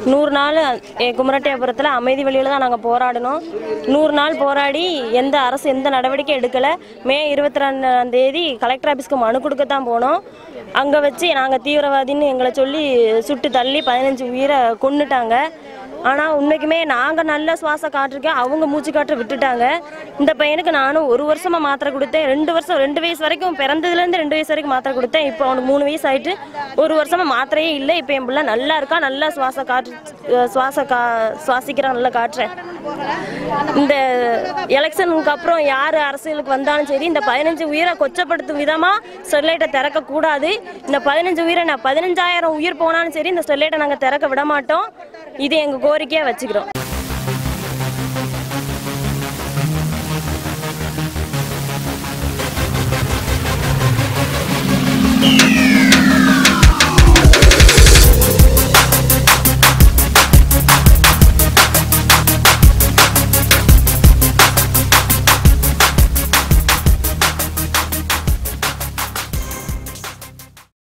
நூறு நாள் எ- குமரட்டேபுரத்தில் அமைதி வழியில் தான் நாங்கள் போராடினோம் நூறு நாள் போராடி எந்த அரசு எந்த நடவடிக்கை எடுக்கலை மே இருபத்தி ரெண்டாம் தேதி கலெக்டர் ஆஃபீஸ்க்கு மனு கொடுக்க தான் போனோம் அங்கே வச்சு நாங்கள் தீவிரவாதின்னு எங்களை சொல்லி சுட்டு தள்ளி பதினஞ்சு உயிரை கொன்னுட்டாங்க ஆனால் உண்மைக்குமே நாங்கள் நல்ல சுவாச காற்றுருக்கேன் அவங்க மூச்சு காற்று விட்டுட்டாங்க இந்த பையனுக்கு நானும் ஒரு வருஷமாக மாத்திரை கொடுத்தேன் ரெண்டு வருஷம் ரெண்டு வயசு வரைக்கும் பிறந்ததுலேருந்து ரெண்டு வயசு வரைக்கும் மாத்திரை கொடுத்தேன் இப்போ அவனுக்கு மூணு வயசு ஆயிட்டு ஒரு வருஷமாக மாத்திரையே இல்லை இப்போ என் பிள்ளை நல்லா இருக்கா நல்லா சுவாச காற்று அஹ் சுவாச கா சுவாசிக்கிறான் நல்லா காட்டுறேன் இந்த எலெக்ஷனுக்கு அப்புறம் யார் அரசியலுக்கு வந்தாலும் சரி இந்த பதினஞ்சு உயிரை கொச்சப்படுத்தும் விதமாக ஸ்டெர்லைட்டை திறக்கக்கூடாது இந்த பதினஞ்சு உயிரை நான் பதினஞ்சாயிரம் உயிர் போனாலும் சரி இந்த ஸ்டெர்லைட்டை நாங்கள் திறக்க விட மாட்டோம் இது எங்கள் கோரிக்கையாக வச்சுக்கிறோம்